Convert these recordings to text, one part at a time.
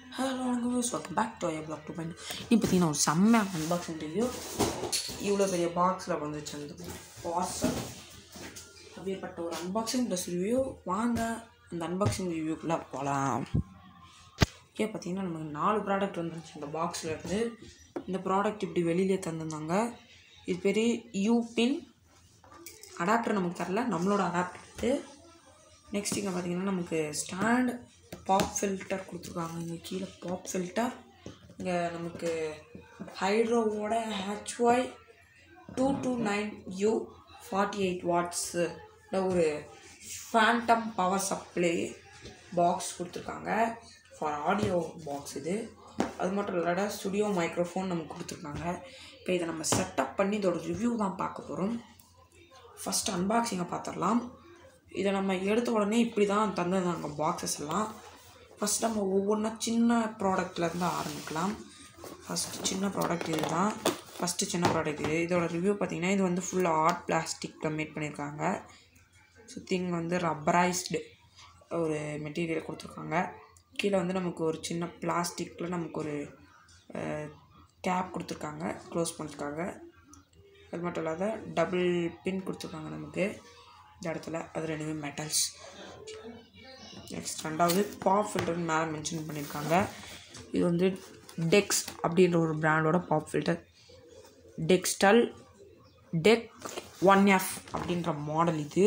hello வணக்கம் welcome back to I blog two point இப்போ பார்த்தீங்கன்னா ஒரு செம்மையான அன்பாக்சிங் ரிவ்யூ இவ்வளோ பெரிய பாக்ஸில் வந்துச்சு அந்த பார்சல் அப்படியேப்பட்ட ஒரு அன்பாக்சிங் ப்ளஸ் ரிவ்யூ வாங்க அந்த அன்பாக்சிங் ரிவ்யூக்குள்ளே போகலாம் ஓகே பார்த்தீங்கன்னா நமக்கு நாலு ப்ராடக்ட் வந்துருச்சு இந்த பாக்ஸில் இருந்து இந்த ப்ராடக்ட் இப்படி வெளியிலே தந்திருந்தாங்க இது பெரிய யூ பின் அடாப்டர் நமக்கு தரல நம்மளோட அடாப்டர் இது நெக்ஸ்ட் இங்கே பார்த்தீங்கன்னா நமக்கு ஸ்டாண்ட் பாப் ஃபில்டர் கொடுத்துருக்காங்க இங்கே கீழே பாப் ஃபில்டர் இங்கே நமக்கு ஹைட்ரோவோட HY two two nine U forty eight watts ஒரு ஃபேண்டம் பவர் சப்ளை பாக்ஸ் கொடுத்துருக்காங்க ஃபார் ஆடியோ பாக்ஸ் இது அது மட்டும் இல்லாத ஸ்டுடியோ மைக்ரோஃபோன் நமக்கு கொடுத்துருக்காங்க இப்போ இதை நம்ம செட்டப் பண்ணி இதோட ரிவ்யூ தான் பார்க்க போகிறோம் ஃபஸ்ட்டு அன்பாக்சிங்கை பார்த்துடலாம் இதை நம்ம எடுத்த உடனே இப்படி தான் தந்திருந்தாங்க பாக்ஸஸ் எல்லாம் ஃபஸ்ட் நம்ம ஒவ்வொன்றா சின்ன ப்ராடக்ட்லேருந்து ஆரம்பிக்கலாம் ஃபஸ்ட்டு சின்ன ப்ராடக்ட் இது தான் ஃபஸ்ட்டு சின்ன ப்ராடக்ட் இது இதோட ரிவ்யூ பார்த்தீங்கன்னா இது வந்து ஃபுல்லாக ஆர்ட் பிளாஸ்டிக்கில் மேட் பண்ணியிருக்காங்க சுற்றி இங்கே வந்து ரப்பரைஸ்டு ஒரு மெட்டீரியல் கொடுத்துருக்காங்க கீழே வந்து நமக்கு ஒரு சின்ன பிளாஸ்டிக்கில் நமக்கு ஒரு கேப் கொடுத்துருக்காங்க க்ளோஸ் பண்ணிருக்காங்க அது மட்டும் இல்லாத டபுள் பின் கொடுத்துருக்காங்க நமக்கு இந்த இடத்துல அது ரெண்டுமே மெட்டல்ஸ் நெக்ஸ்ட் ரெண்டாவது பாப் ஃபில்டர்னு மேலே மென்ஷன் பண்ணியிருக்காங்க இது வந்து டெக்ஸ் அப்படின்ற ஒரு பிராண்டோட பாப் ஃபில்டர் டெக்ஸ்டல் டெக் ஒன் எஃப் அப்படின்ற மாடல் இது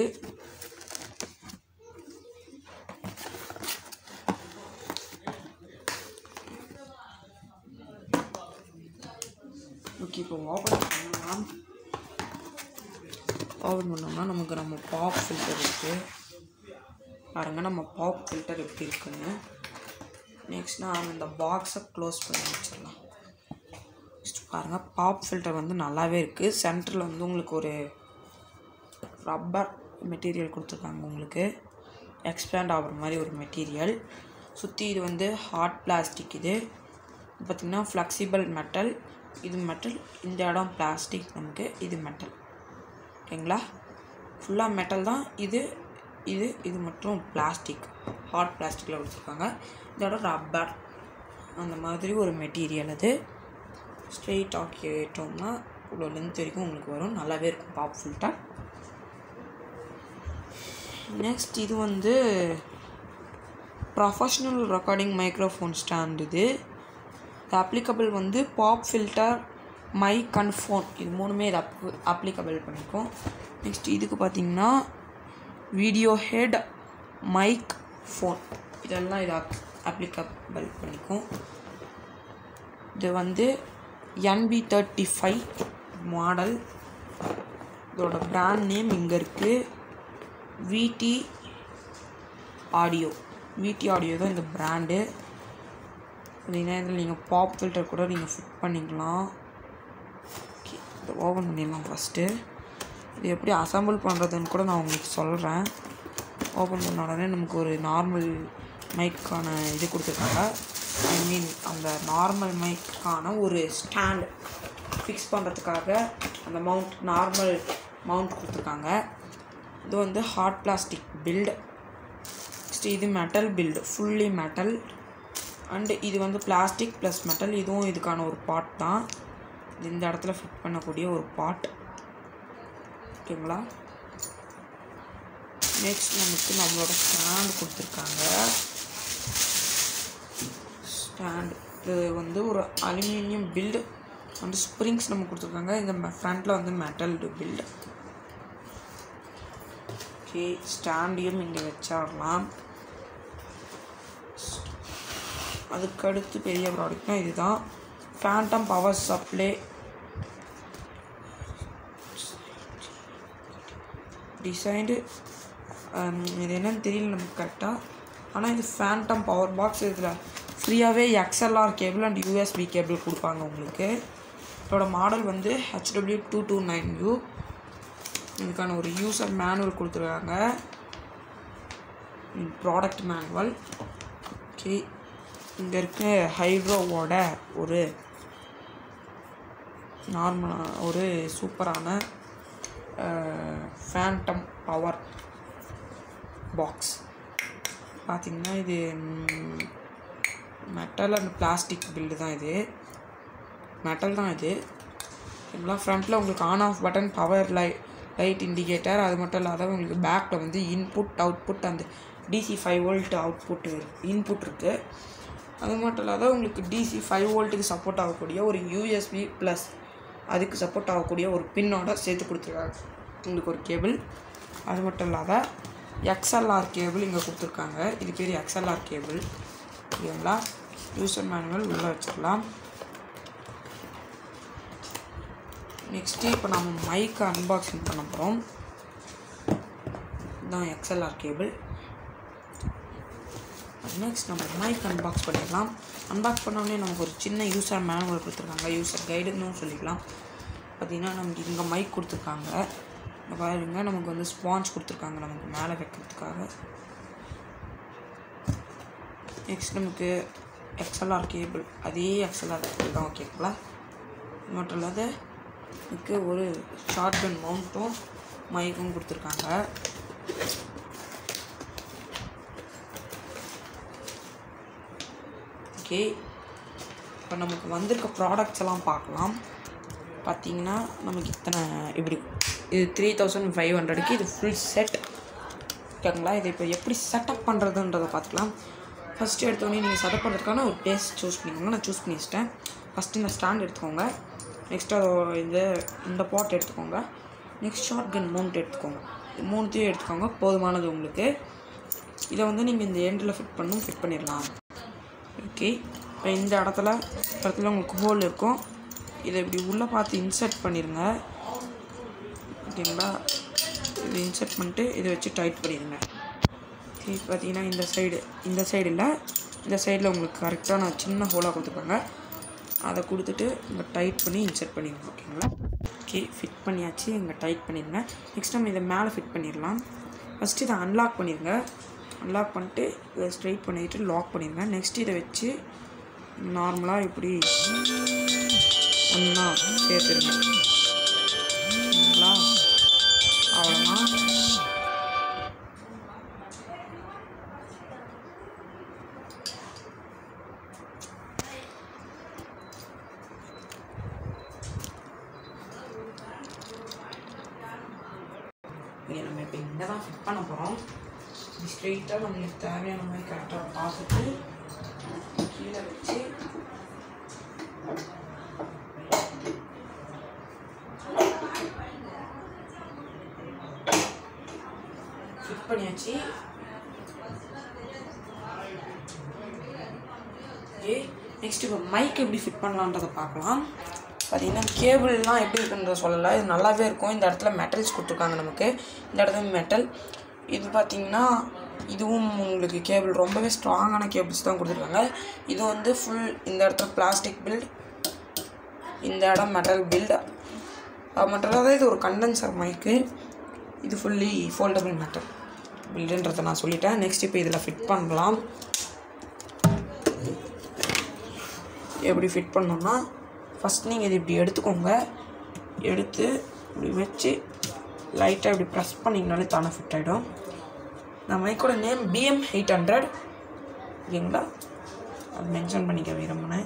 ஓகே இப்போ ஓப்பன் பண்ணலாம் ஓப்பன் பண்ணோம்னா நமக்கு நம்ம பாப் ஃபில்டர் இருக்குது பாருங்க நம்ம பாப் ஃபில்டர் எப்படி இருக்குன்னு நெக்ஸ்ட் நான் இந்த பாக்ஸை க்ளோஸ் பண்ணி வச்சிடலாம் நெக்ஸ்ட் பாருங்கள் பாப் ஃபில்டர் வந்து நல்லாவே இருக்குது சென்டரில் வந்து உங்களுக்கு ஒரு ரப்பர் மெட்டீரியல் கொடுத்துருக்காங்க உங்களுக்கு எக்ஸ்பேண்ட் ஆகிற மாதிரி ஒரு மெட்டீரியல் சுற்றி இது வந்து ஹார்ட் பிளாஸ்டிக் இது பார்த்திங்கன்னா ஃப்ளெக்சிபிள் மெட்டல் இது மெட்டல் இந்த இடம் பிளாஸ்டிக் நமக்கு இது மெட்டல் ஓகேங்களா ஃபுல்லாக மெட்டல் தான் இது இது இது மட்டும் பிளாஸ்டிக் ஹார்ட் பிளாஸ்டிக்கில் கொடுத்துருக்காங்க இதோட ரப்பர் அந்த மாதிரி ஒரு மெட்டீரியல் அது ஸ்ட்ரெயிட் ஆக்கிட்டோம்னா இவ்வளோ லென்த் வரைக்கும் உங்களுக்கு வரும் நல்லாவே இருக்கும் பாப் ஃபில்டர் நெக்ஸ்ட் இது வந்து ப்ரொஃபஷ்னல் ரெக்கார்டிங் மைக்ரோஃபோன் ஸ்டாண்ட் இது இது அப்ளிகபிள் வந்து pop filter mic and phone இது மூணுமே இது அப் அப்ளிகபிள் பண்ணிக்கும் நெக்ஸ்ட் இதுக்கு பார்த்தீங்கன்னா வீடியோ ஹெட் மைக் ஃபோன் இதெல்லாம் இது அப் அப்ளிகபிள் பண்ணிக்கும் இது வந்து என்பி தேர்ட்டி ஃபைவ் மாடல் இதோட பிராண்ட் நேம் இங்கே இருக்குது விடி ஆடியோ விடி ஆடியோ தான் இந்த பிராண்டு பார்த்தீங்கன்னா இதில் நீங்கள் பாப் ஃபில்டர் கூட நீங்கள் ஃபிட் பண்ணிக்கலாம் ஓகே இதை ஓப்பன் பண்ணிடலாம் ஃபஸ்ட்டு இது எப்படி அசம்பிள் பண்ணுறதுன்னு கூட நான் உங்களுக்கு சொல்கிறேன் ஓப்பன் பண்ண உடனே நமக்கு ஒரு நார்மல் மைக்கான இது கொடுத்துருக்காங்க ஐ மீன் அந்த நார்மல் மைக்கான ஒரு ஸ்டாண்ட் ஃபிக்ஸ் பண்ணுறதுக்காக அந்த மவுண்ட் நார்மல் மவுண்ட் கொடுத்துருக்காங்க இது வந்து ஹார்ட் பிளாஸ்டிக் பில்டு நெக்ஸ்ட் இது metal build fully metal and இது வந்து பிளாஸ்டிக் ப்ளஸ் மெட்டல் இதுவும் இதுக்கான ஒரு பாட் தான் இது இந்த இடத்துல ஃபிட் பண்ணக்கூடிய ஒரு பாட் ஓகேங்களா நெக்ஸ்ட் நமக்கு நம்மளோட ஸ்டாண்ட் கொடுத்துருக்காங்க ஸ்டாண்ட் இது வந்து ஒரு அலுமினியம் பில்டு வந்து ஸ்ப்ரிங்ஸ் நம்ம கொடுத்துருக்காங்க இந்த ஃப்ரண்ட்டில் வந்து மெட்டல் பில்டு ஓகே ஸ்டாண்டையும் இங்கே வச்சிடலாம் அதுக்கடுத்து பெரிய ப்ராடக்ட்னா இதுதான் ஃபேண்டம் பவர் சப்ளை டிசைன்டு இது என்னன்னு தெரியல நமக்கு கரெக்டாக ஆனால் இது ஃபேண்டம் பவர் பாக்ஸ் இதில் ஃப்ரீயாகவே XLR cable and USB cable கொடுப்பாங்க உங்களுக்கு இதோட மாடல் வந்து HW two two nine U இதுக்கான ஒரு யூசர் மேனுவல் கொடுத்துருக்காங்க ப்ராடக்ட் மேனுவல் ஓகே இங்கே இருக்க ஹைட்ரோவோட ஒரு நார்மலான ஒரு சூப்பரான ஃபேண்டம் பவர் பாக்ஸ் பார்த்திங்கன்னா இது மெட்டல் அண்ட் பிளாஸ்டிக் பில்டு தான் இது மெட்டல் தான் இது சரிங்களா ஃப்ரண்ட்டில் உங்களுக்கு ஆன் ஆஃப் பட்டன் பவர் லை லைட் இண்டிகேட்டர் அது மட்டும் இல்லாத உங்களுக்கு பேக்கில் வந்து இன்புட் அவுட்புட் அந்த DC five volt output input இருக்குது அது மட்டும் இல்லாத உங்களுக்கு டிசி ஃபைவ் வோல்ட்டுக்கு சப்போர்ட் ஆகக்கூடிய ஒரு யூஎஸ்பி ப்ளஸ் அதுக்கு சப்போர்ட் ஆகக்கூடிய ஒரு பின்னோட சேர்த்து கொடுத்துருக்காங்க உங்களுக்கு ஒரு கேபிள் அது மட்டும் இல்லாத எக்ஸ்எல்ஆர் கேபிள் இங்கே கொடுத்துருக்காங்க இது பேர் எக்ஸ்எல்ஆர் கேபிள் ஓகேங்களா யூசர் மேனுவல் உள்ளே வச்சுக்கலாம் நெக்ஸ்ட்டு இப்போ நம்ம மைக்கை அன்பாக்சிங் பண்ண போகிறோம் இதுதான் எக்ஸ்எல்ஆர் கேபிள் நெக்ஸ்ட் நம்ம மைக் அன்பாக்ஸ் பண்ணிடலாம் அன்பாக்ஸ் பண்ணோடனே நமக்கு ஒரு சின்ன யூசர் மேனுவல் கொடுத்துருக்காங்க யூசர் கைடுன்னு சொல்லிக்கலாம் பார்த்தீங்கன்னா நமக்கு இங்கே மைக் கொடுத்துருக்காங்க இங்க பாருங்க நமக்கு வந்து ஸ்பாஞ்ச் கொடுத்துருக்காங்க நமக்கு மேலே வைக்கிறதுக்காக நெக்ஸ்ட் நமக்கு எக்ஸ்எல்ஆர் கேபிள் அதே எக்ஸ்எல்ஆர் கேபிள் தான் ஓகேங்களா இது மட்டும் இல்லாத இதுக்கு ஒரு ஷார்ட் கன் மவுண்ட்டும் மைக்கும் கொடுத்துருக்காங்க ஓகே இப்போ நமக்கு வந்திருக்க ப்ராடக்ட்ஸ் எல்லாம் பார்க்கலாம் பார்த்தீங்கன்னா நமக்கு இத்தனை இப்படி இது த்ரீ தௌசண்ட் ஃபைவ் ஹண்ட்ரடுக்கு இது ஃபுல் செட் ஓகேங்களா இதை இப்போ எப்படி செட்டப் பண்ணுறதுன்றதை பார்த்துக்கலாம் ஃபஸ்ட்டு எடுத்தோடனே நீங்கள் செட்டப் பண்ணுறதுக்கான ஒரு பேஸ் சூஸ் பண்ணிக்கோங்க நான் சூஸ் பண்ணி வச்சிட்டேன் ஃபஸ்ட்டு இந்த ஸ்டாண்ட் எடுத்துக்கோங்க நெக்ஸ்ட் அது இந்த இந்த பாட் எடுத்துக்கோங்க நெக்ஸ்ட் ஷார்ட் கன் மவுண்ட் எடுத்துக்கோங்க இது மூணுத்தையும் எடுத்துக்கோங்க போதுமானது உங்களுக்கு இதை வந்து நீங்கள் இந்த எண்டில் ஃபிட் பண்ணும் ஃபிட் பண்ணிடலாம் ஓகே இப்போ இந்த இடத்துல இடத்துல உங்களுக்கு ஹோல் இருக்கும் இதை இப்படி உள்ளே பார்த்து இன்சர்ட் பண்ணிடுங்க ஓகேங்களா இது இன்சர்ட் பண்ணிட்டு இதை வச்சு டைட் பண்ணிடுங்க சரி பார்த்தீங்கன்னா இந்த சைடு இந்த சைடு இல்லை இந்த சைடில் உங்களுக்கு கரெக்டான சின்ன ஹோலாக கொடுத்துருப்பாங்க அதை கொடுத்துட்டு இங்கே டைட் பண்ணி இன்சர்ட் பண்ணிடுங்க ஓகேங்களா ஓகே ஃபிட் பண்ணியாச்சு இங்கே டைட் பண்ணிடுங்க நெக்ஸ்ட் நம்ம இதை மேலே ஃபிட் பண்ணிடலாம் ஃபஸ்ட்டு இதை அன்லாக் பண்ணிடுங்க அன்லாக் பண்ணிட்டு இதை ஸ்ட்ரைட் பண்ணிட்டு லாக் பண்ணிடுங்க நெக்ஸ்ட் இதை வச்சு நார்மலாக இப்படி ஒன்றா சேர்த்துருங்க ஓகேங்களா அவ்வளோதான் இங்கே நம்ம இப்போ இங்கே தான் ஃபிட் பண்ண போகிறோம் ஸ்ட்ரெயிட்டாக நம்மளுக்கு தேவையான மாதிரி கரெக்டாக பார்த்துட்டு கீழே வச்சு ஃபிட் பண்ணியாச்சு ஓகே நெக்ஸ்ட் இப்போ மைக் எப்படி ஃபிட் பண்ணலான்றதை பார்க்கலாம் பார்த்தீங்கன்னா கேபிள்லாம் எப்படி இருக்குன்றத சொல்லலை இது நல்லாவே இருக்கும் இந்த இடத்துல மெட்டல்ஸ் கொடுத்துருக்காங்க நமக்கு இந்த இடத்துல மெட்டல் இது பார்த்தீங்கன்னா இதுவும் உங்களுக்கு கேபிள் ரொம்பவே ஸ்ட்ராங்கான கேபிள்ஸ் தான் கொடுத்துருக்காங்க இது வந்து ஃபுல் இந்த இடத்துல பிளாஸ்டிக் பில்ட் இந்த இடம் மெட்டல் பில்ட் அது மட்டும் இல்லாத இது ஒரு கண்டென்சர் மைக்கு இது ஃபுல்லி ஃபோல்டபுள் மெட்டல் பில்டுன்றதை நான் சொல்லிட்டேன் நெக்ஸ்ட் இப்போ இதில் ஃபிட் பண்ணலாம் எப்படி ஃபிட் பண்ணோன்னா ஃபஸ்ட் நீங்கள் இது இப்படி எடுத்துக்கோங்க எடுத்து இப்படி வச்சு லைட்டாக இப்படி ப்ரெஸ் பண்ணிங்கனாலே தானே ஃபிட் ஆகிடும் இந்த மைக்கோட நேம் பிஎம் எயிட் ஹண்ட்ரட் ஓகேங்களா அது மென்ஷன் பண்ணிக்க விரும்பினேன்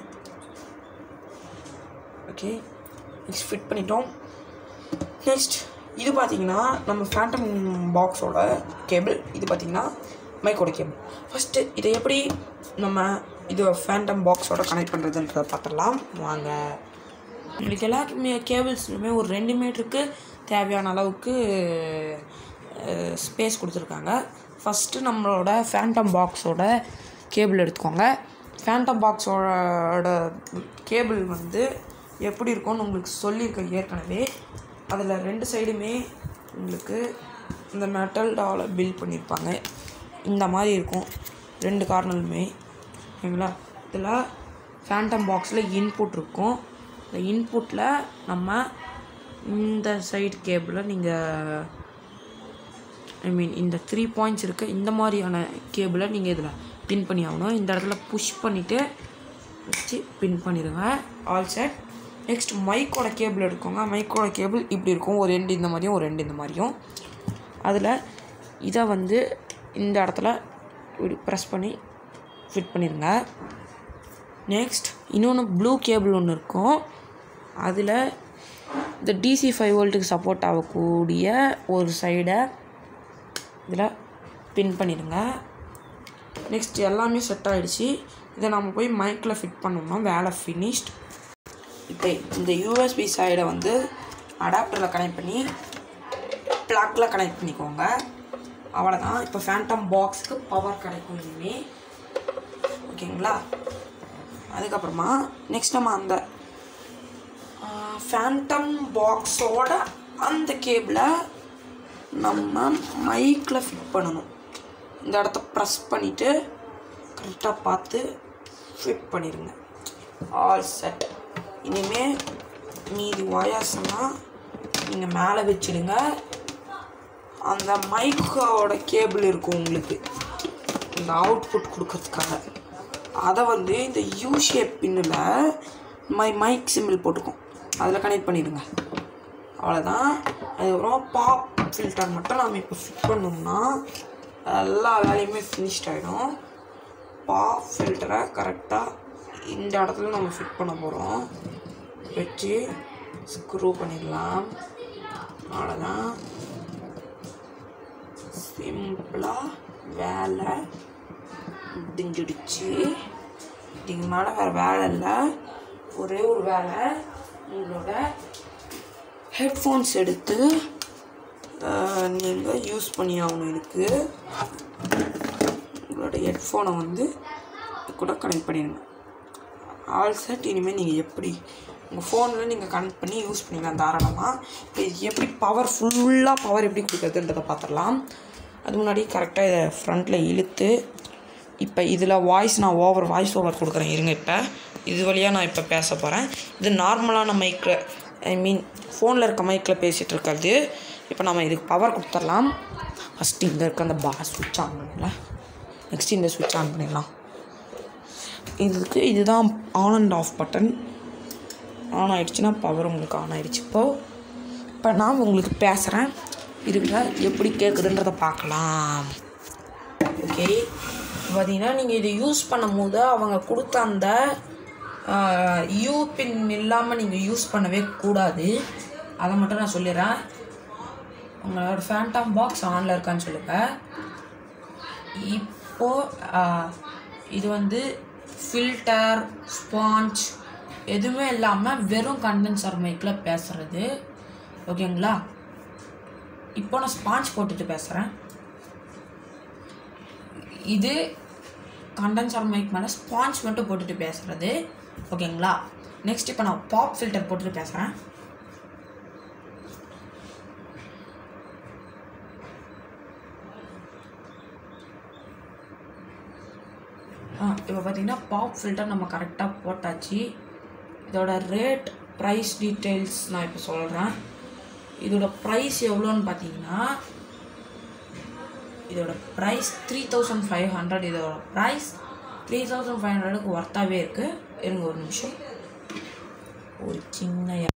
ஓகே நெக்ஸ்ட் ஃபிட் பண்ணிட்டோம் நெக்ஸ்ட் இது பார்த்தீங்கன்னா நம்ம ஃபேண்டம் பாக்ஸோட கேபிள் இது பார்த்தீங்கன்னா மைக்கோட கேபிள் ஃபஸ்ட்டு இதை எப்படி நம்ம இது ஃபேண்டம் பாக்ஸோட கனெக்ட் பண்ணுறதுன்றத பார்த்துடலாம் வாங்க உங்களுக்கு எல்லாருக்குமே கேபிள்ஸ்லுமே ஒரு ரெண்டு மீட்டருக்கு தேவையான அளவுக்கு ஸ்பேஸ் கொடுத்துருக்காங்க ஃபஸ்ட்டு நம்மளோட ஃபேண்டம் பாக்ஸோட கேபிள் எடுத்துக்கோங்க ஃபேண்டம் பாக்ஸோட கேபிள் வந்து எப்படி இருக்கும்னு உங்களுக்கு சொல்லியிருக்கேன் ஏற்கனவே அதில் ரெண்டு சைடுமே உங்களுக்கு இந்த மெட்டல் டால பில்ட் பண்ணியிருப்பாங்க இந்த மாதிரி இருக்கும் ரெண்டு கார்னருமே ஓகேங்களா இதில் ஃபேண்டம் பாக்ஸில் இன்புட் இருக்கும் இந்த இன்புட்டில் நம்ம இந்த சைடு கேபிளை நீங்கள் ஐ மீன் இந்த த்ரீ பாயிண்ட்ஸ் இருக்க இந்த மாதிரியான கேபிளை நீங்கள் இதில் பின் பண்ணி ஆகணும் இந்த இடத்துல புஷ் பண்ணிவிட்டு வச்சு பின் பண்ணிடுங்க ஆல் செட் நெக்ஸ்ட் மைக்கோட கேபிள் எடுக்கோங்க மைக்கோட கேபிள் இப்படி இருக்கும் ஒரு ரெண்டு இந்த மாதிரியும் ஒரு ரெண்டு இந்த மாதிரியும் அதில் இதை வந்து இந்த இடத்துல இப்படி ப்ரெஸ் பண்ணி ஃபிட் பண்ணிடுங்க நெக்ஸ்ட் இன்னொன்று ப்ளூ கேபிள் ஒன்று இருக்கும் அதில் இந்த டிசி ஃபைவ் வோல்ட்டுக்கு சப்போர்ட் ஆகக்கூடிய ஒரு சைடை இதில் பின் பண்ணிடுங்க நெக்ஸ்ட் எல்லாமே செட் ஆகிடுச்சு இதை நம்ம போய் மைக்கில் ஃபிட் பண்ணோம்னா வேலை ஃபினிஷ்ட் இப்போ இந்த யூஎஸ்பி சைடை வந்து அடாப்டரில் கனெக்ட் பண்ணி ப்ளக்கில் கனெக்ட் பண்ணிக்கோங்க அவ்வளோதான் இப்போ ஃபேண்டம் பாக்ஸுக்கு பவர் கிடைக்கும் இனிமேல் ஓகேங்களா அதுக்கப்புறமா நெக்ஸ்ட் நம்ம அந்த ஃபேண்டம் பாக்ஸோட அந்த கேபிளை நம்ம மைக்கில் ஃபிட் பண்ணணும் இந்த இடத்த ப்ரெஸ் பண்ணிவிட்டு கரெக்டாக பார்த்து ஃபிட் பண்ணிடுங்க ஆல் செட் இனிமேல் மீதி ஒயர்ஸ் எல்லாம் நீங்கள் மேலே வச்சிடுங்க அந்த மைக்கோட கேபிள் இருக்கும் உங்களுக்கு இந்த அவுட்புட் கொடுக்கறதுக்காக அதை வந்து இந்த யூ ஷேப் பின்னில் மை மைக் சிம்பிள் போட்டுக்கும் அதில் கனெக்ட் பண்ணிடுங்க அவ்வளோதான் அதுக்கப்புறம் பாப் ஃபில்டர் மட்டும் நாம் இப்போ ஃபிட் பண்ணோம்னா எல்லா வேலையுமே ஃபினிஷ்ட் ஆகிடும் பாப் ஃபில்டரை கரெக்டாக இந்த இடத்துல நம்ம ஃபிட் பண்ண போகிறோம் வச்சு ஸ்க்ரூ பண்ணிடலாம் அவ்வளோதான் சிம்பிளாக வேலை முடிஞ்சிடுச்சு இதுக்கு மேலே வேறு வேலை இல்லை ஒரே ஒரு வேலை உங்களோட ஹெட்ஃபோன்ஸ் எடுத்து நீங்கள் யூஸ் பண்ணி ஆகணும் இதுக்கு உங்களோட ஹெட்ஃபோனை வந்து இது கூட கனெக்ட் பண்ணிடுங்க ஆல் செட் இனிமேல் நீங்கள் எப்படி உங்கள் ஃபோனில் நீங்கள் கனெக்ட் பண்ணி யூஸ் பண்ணிக்கலாம் தாராளமாக இப்போ இது எப்படி பவர் ஃபுல்லாக பவர் எப்படி கொடுக்குறதுன்றதை பார்த்துடலாம் அது முன்னாடி கரெக்டாக இதை ஃப்ரண்ட்டில் இழுத்து இப்போ இதில் வாய்ஸ் நான் ஓவர் வாய்ஸ் ஓவர் கொடுக்குறேன் இருங்க இப்போ இது வழியாக நான் இப்போ பேச போகிறேன் இது நார்மலான மைக்கில் ஐ மீன் ஃபோனில் இருக்க மைக்கில் பேசிகிட்டு இருக்கிறது இப்போ நம்ம இதுக்கு பவர் கொடுத்துடலாம் ஃபஸ்ட்டு இங்கே இருக்க அந்த பா சுவிட்ச் ஆன் பண்ணிடலாம் நெக்ஸ்ட் இந்த சுவிட்ச் ஆன் பண்ணிடலாம் இதுக்கு இதுதான் on and off button on ஆகிடுச்சுன்னா பவர் உங்களுக்கு ஆன் ஆகிடுச்சு இப்போது இப்போ நான் உங்களுக்கு பேசுகிறேன் இதில் எப்படி கேட்குதுன்றதை பார்க்கலாம் ஓகே பார்த்தீங்கன்னா நீங்கள் இதை யூஸ் பண்ணும்போது அவங்க கொடுத்த அந்த யூ பின் இல்லாமல் நீங்கள் யூஸ் பண்ணவே கூடாது அதை மட்டும் நான் சொல்லிடுறேன் உங்களோட ஃபேண்டம் பாக்ஸ் ஆனில் இருக்கான்னு சொல்லுங்கள் இப்போது இது வந்து ஃபில்டர் ஸ்பாஞ்ச் எதுவுமே இல்லாமல் வெறும் கண்டென்சர் மைக்கில் பேசுகிறது ஓகேங்களா இப்போ நான் ஸ்பாஞ்ச் போட்டுட்டு பேசுகிறேன் இது கண்டென்சர் மைக் மேலே ஸ்பாஞ்ச் மட்டும் போட்டுட்டு பேசுகிறது ஓகேங்களா நெக்ஸ்ட் இப்போ நான் பாப் ஃபில்டர் போட்டுட்டு பேசுகிறேன் ஆ இப்போ பார்த்தீங்கன்னா பாப் ஃபில்டர் நம்ம கரெக்டாக போட்டாச்சு இதோட ரேட் ப்ரைஸ் டீட்டெயில்ஸ் நான் இப்போ சொல்கிறேன் இதோட ப்ரைஸ் எவ்வளோன்னு பார்த்தீங்கன்னா இதோட price three thousand five hundred இதோட ப்ரைஸ் த்ரீ தௌசண்ட் ஃபைவ் ஹண்ட்ரடுக்கு ஒர்த்தாகவே இருக்குது இருங்க ஒரு நிமிஷம் ஒரு சின்ன எ-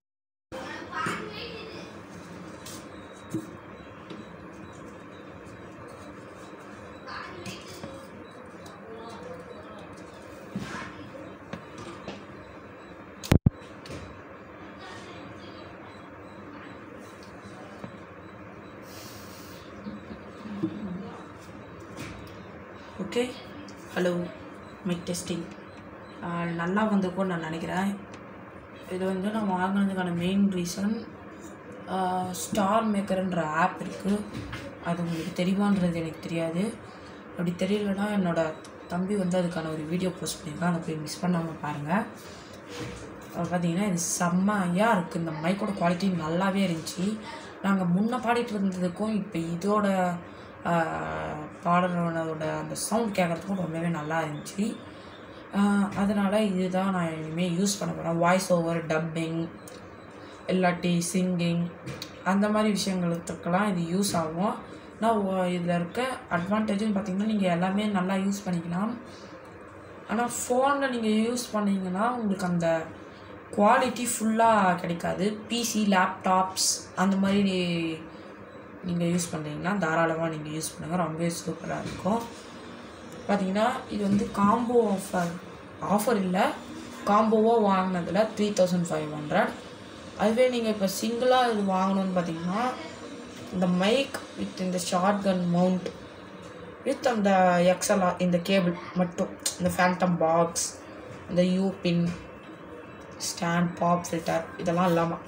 ஓகே ஹலோ மைக் டெஸ்டிங் நல்லா வந்திருக்கும்னு நான் நினைக்கிறேன் இது வந்து நான் வாங்கினதுக்கான மெயின் ரீசன் ஸ்டார் மேக்கர்ன்ற ஆப் இருக்குது அது உங்களுக்கு தெரியுமான்றது எனக்கு தெரியாது அப்படி தெரியலனா என்னோட தம்பி வந்து அதுக்கான ஒரு வீடியோ போஸ்ட் பண்ணியிருக்கான் அதை போய் மிஸ் பண்ணாமல் பாருங்கள் பார்த்தீங்கன்னா இது செம்மையாக இருக்குது இந்த மைக்கோட குவாலிட்டி நல்லாவே இருந்துச்சு நாங்கள் முன்ன பாடிட்டு இருந்ததுக்கும் இப்போ இதோட ஆஹ், பாடுறவனோட அந்த சவுண்ட் கேட்குறதுக்கும் ரொம்பவே நல்லா இருந்துச்சு அதனால் இதுதான் நான் இனிமேல் யூஸ் பண்ண போகிறேன் வாய்ஸ் ஓவர் டப்பிங் இல்லாட்டி சிங்கிங் அந்த மாதிரி விஷயங்களுக்கெல்லாம் இது யூஸ் ஆகும் ஆனால் இதில் இருக்க அட்வான்டேஜ்னு பார்த்தீங்கன்னா நீங்கள் எல்லாமே நல்லா யூஸ் பண்ணிக்கலாம் ஆனால் ஃபோனில் நீங்கள் யூஸ் பண்ணீங்கன்னா உங்களுக்கு அந்த குவாலிட்டி ஃபுல்லாக கிடைக்காது பிசி லேப்டாப்ஸ் அந்த மாதிரி நீங்கள் யூஸ் பண்ணுறீங்கன்னா தாராளமாக நீங்கள் யூஸ் பண்ணுங்கள் ரொம்பவே சூப்பராக இருக்கும் பார்த்தீங்கன்னா இது வந்து காம்போ ஆஃபர் ஆஃபர் இல்லை காம்போவாக வாங்கினதில் த்ரீ தௌசண்ட் ஃபைவ் ஹண்ட்ரட் அதுவே நீங்கள் இப்போ சிங்கிளாக இது வாங்கணும்னு பார்த்தீங்கன்னா இந்த மைக் வித் இந்த ஷார்ட் கன் மவுண்ட் வித் அந்த எக்ஸலாக இந்த கேபிள் மட்டும் இந்த ஃபேண்டம் பாக்ஸ் இந்த U pin stand pop filter இதெல்லாம் இல்லாமல்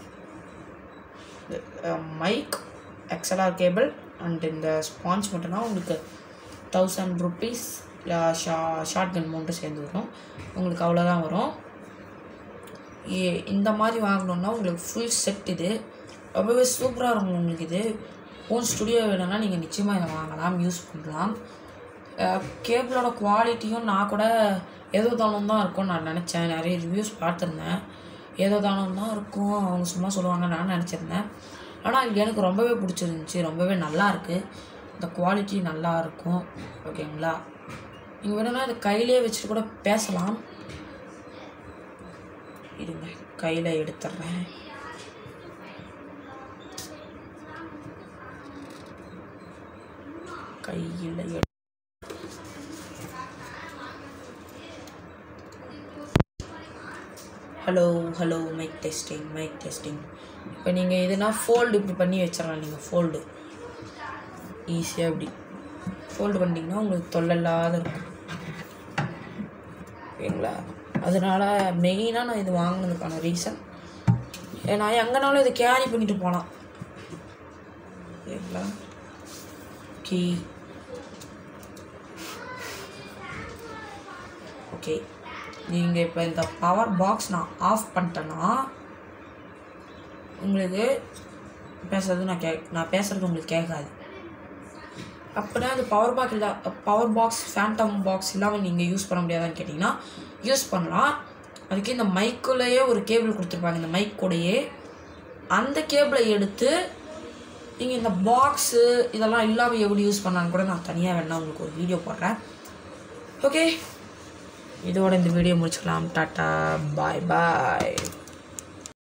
மைக் எக்ஸலார் கேபிள் அண்ட் இந்த ஸ்பான்ச் மட்டும்னா உங்களுக்கு தௌசண்ட் ருபீஸ் ஷா ஷார்ட் கன் மவுண்ட்டு சேர்ந்து வரும் உங்களுக்கு அவ்வளோதான் வரும் ஏ- இந்த மாதிரி வாங்கணுன்னா உங்களுக்கு ஃபுல் செட் இது ரொம்பவே சூப்பராக இருக்கும் உங்களுக்கு இது ஓன் ஸ்டுடியோ வேணும்னா நீங்கள் நிச்சயமாக இதை வாங்கலாம் யூஸ் பண்ணலாம் கேபிளோட குவாலிட்டியும் நான் கூட ஏதோ தானும் தான் இருக்கும் நான் நினச்சேன் நிறைய ரிவ்யூஸ் பார்த்துருந்தேன் ஏதோ தானும் தான் இருக்கும் அவங்க சும்மா சொல்லுவாங்க நான் நினச்சிருந்தேன் ஆனால் எனக்கு ரொம்பவே பிடிச்சிருந்துச்சி ரொம்பவே நல்லா இருக்கு இந்த குவாலிட்டி நல்லா இருக்கும் ஓகேங்களா நீங்கள் வேணும்னா இது கையிலே வச்சுட்டு கூட பேசலாம் இருங்க கையில் எடுத்துட்றேன் கையில் எடு hello hello mic testing mic testing இப்போ நீங்கள் எதுனா ஃபோல்டு இப்படி பண்ணி வச்சிடலாம் நீங்கள் ஃபோல்டு ஈஸியாக இப்படி ஃபோல்டு பண்ணிட்டீங்கன்னா உங்களுக்கு தொல்லை இல்லாத இருக்கும் ஓகேங்களா அதனால மெயினாக நான் இது வாங்கினதுக்கான ரீசன் நான் எங்கேனாலும் இதை கேரி பண்ணிட்டு போகலாம் ஓகேங்களா கீ ஓகே நீங்கள் இப்போ இந்த பவர் பாக்ஸ் நான் ஆஃப் பண்ணிட்டேன்னா உங்களுக்கு பேசுறது நான் கே நான் பேசுறது உங்களுக்கு கேட்காது அப்படின்னா அது பவர் பாக்ஸ் இல்லை பவர் பாக்ஸ் ஃபேண்டம் பாக்ஸ் இல்லாமல் நீங்கள் யூஸ் பண்ண முடியாதான்னு கேட்டிங்கன்னா யூஸ் பண்ணலாம் அதுக்கு இந்த மைக்குள்ளேயே ஒரு கேபிள் கொடுத்துருப்பாங்க இந்த மைக் கூடயே அந்த கேபிளை எடுத்து நீங்கள் இந்த பாக்ஸு இதெல்லாம் இல்லாமல் எப்படி யூஸ் பண்ணான்னு கூட நான் தனியாக வேணா உங்களுக்கு ஒரு வீடியோ போடுறேன் ஓகே இதோட இந்த வீடியோ முடிச்சுக்கலாம் டாட்டா பாய் பாய்